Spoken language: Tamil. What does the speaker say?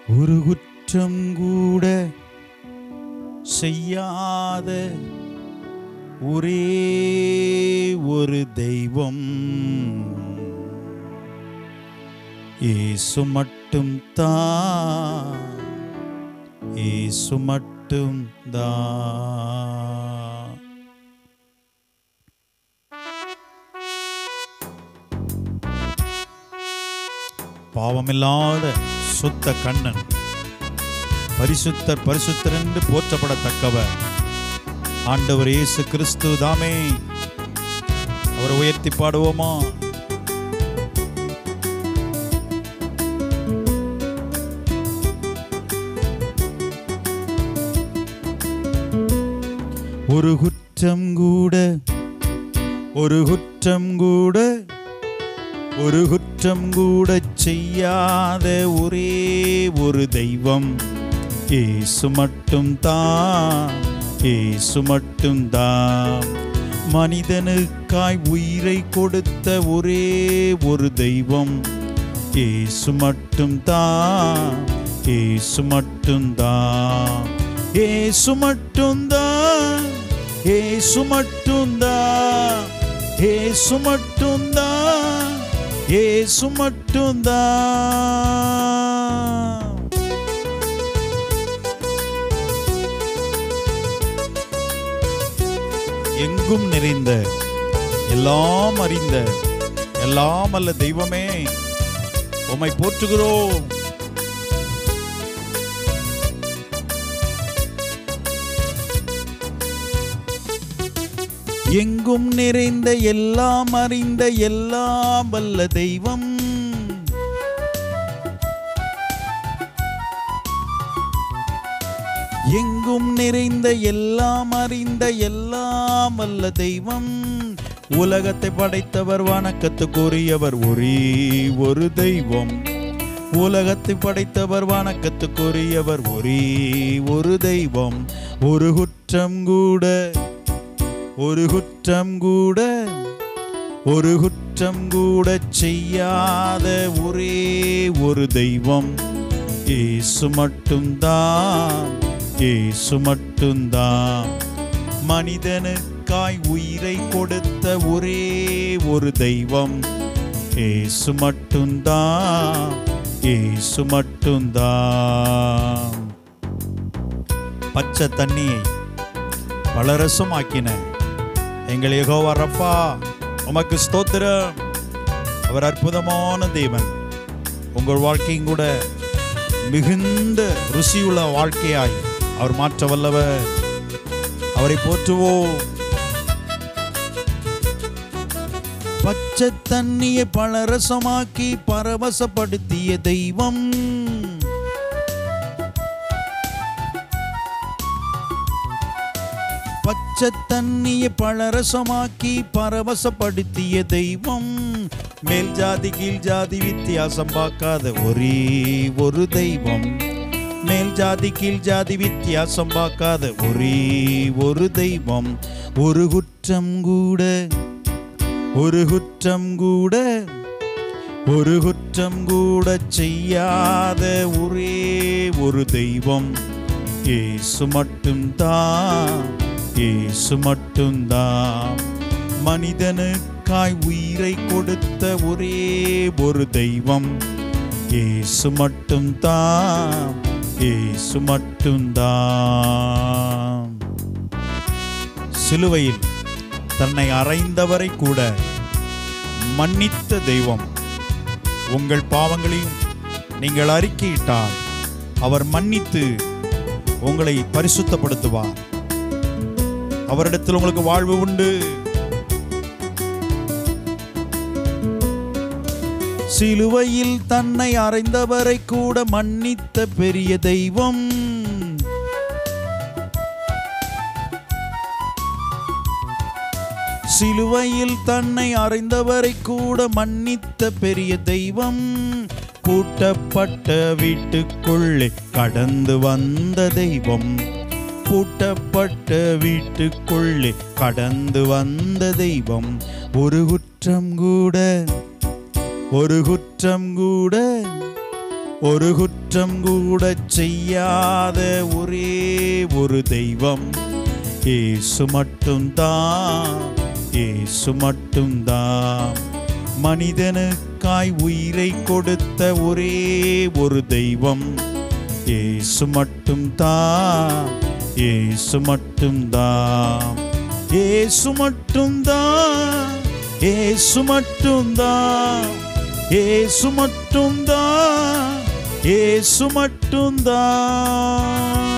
ஒரு குற்றம் கூட செய்யாத ஒரே ஒரு தெய்வம் இயேசு மட்டும் தான் இயேசு மட்டும் தான் பாவமில்லாத சுத்த கண்ணன் பரிசுத்தர் பரிசுத்தர் என்று போற்றப்படத்தக்கவர் ஆண்டவர் இயேசு கிறிஸ்து தாமே அவரை உயர்த்தி பாடுவோமா ஒரு குற்றம் கூட ஒரு குற்றம் கூட ஒரு குற்றம் கூட செய்யாத ஒரே ஒரு தெய்வம் ஏசு மட்டும் தான் ஏசு மட்டும் தான் மனிதனுக்காய் உயிரை கொடுத்த ஒரே ஒரு தெய்வம் ஏசு மட்டும் தான் ஏசு மட்டும் தான் ஏசு மட்டும் தான் ஏசு மட்டும் தான் ஏசு மட்டும் தான் ஏசு மட்டும் தான் எங்கும் நிறைந்த எல்லாம் அறிந்த எல்லாம் அல்ல தெய்வமே உம்மை போற்றுகிறோம் எங்கும் நிறைந்த எல்லாம் அறிந்த எல்லாம் வல்ல தெய்வம் எங்கும் நிறைந்த எல்லாம் அறிந்த எல்லாம் வல்ல தெய்வம் உலகத்தை படைத்தவர் வணக்கத்துக்குரியவர் ஒரே ஒரு தெய்வம் உலகத்தை படைத்தவர் வணக்கத்துக்குரியவர் ஒரே ஒரு தெய்வம் ஒரு குற்றம் கூட ஒரு குற்றம் கூட ஒரு குற்றம் கூட செய்யாத ஒரே ஒரு தெய்வம் ஏசு மட்டும்தான் ஏசு மட்டும்தான் மனிதனுக்காய் உயிரை கொடுத்த ஒரே ஒரு தெய்வம் ஏசு மட்டும்தான் ஏசு மட்டும்தான் பச்சை தண்ணியை பலரசமாக்கின எங்கள் யெகோவா ரப்பா உமக்கு ஸ்தோத்திரம் அவர் அற்புதமான தேவன் உங்கள் வாழ்க்கையும் கூட மிகுந்த ருசியுள்ள வாழ்க்கையாய் அவர் மாற்ற வல்லவர் அவரை போற்றுவோம் பச்சை தண்ணியை பலரசமாக்கி பரவசப்படுத்திய தெய்வம் பச்சை தண்ணியை பலரசமாக்கி பரவசப்படுத்திய தெய்வம் மேல் ஜாதி கீழ் ஜாதி வித்தியாசம் பார்க்காத ஒரே ஒரு தெய்வம் மேல் ஜாதி கீழ் ஜாதி வித்தியாசம் பார்க்காத ஒரே ஒரு தெய்வம் ஒரு குற்றம் கூட ஒரு குற்றம் கூட ஒரு குற்றம் கூட செய்யாத ஒரே ஒரு தெய்வம் ஏசு மட்டும்தான் ஏசு மட்டும்தான் மனிதனுக்காய் உயிரை கொடுத்த ஒரே ஒரு தெய்வம் ஏசு மட்டும்தான் ஏசு மட்டும்தான் சிலுவையில் தன்னை அறைந்தவரை கூட மன்னித்த தெய்வம் உங்கள் பாவங்களையும் நீங்கள் அறிக்கையிட்டால் அவர் மன்னித்து உங்களை பரிசுத்தப்படுத்துவார் அவரிடத்தில் உங்களுக்கு வாழ்வு உண்டு சிலுவையில் தன்னை அறைந்தவரை கூட மன்னித்த பெரிய தெய்வம் சிலுவையில் தன்னை அறைந்தவரை கூட மன்னித்த பெரிய தெய்வம் பூட்டப்பட்ட வீட்டுக்குள்ளே கடந்து வந்த தெய்வம் பூட்டப்பட்ட வீட்டுக்குள்ளே கடந்து வந்த தெய்வம் ஒரு குற்றம் கூட ஒரு குற்றம் கூட ஒரு குற்றம் கூட செய்யாத ஒரே ஒரு தெய்வம் ஏசு மட்டும்தான் ஏசு மட்டும்தான் மனிதனுக்காய் உயிரை கொடுத்த ஒரே ஒரு தெய்வம் ஏசு மட்டும்தான் ஏசு மட்டும்தான் ஏசு மட்டும்தான் ஏசு மட்டும்தான் ஏசு மட்டும்தான் ஏசு மட்டும்தான்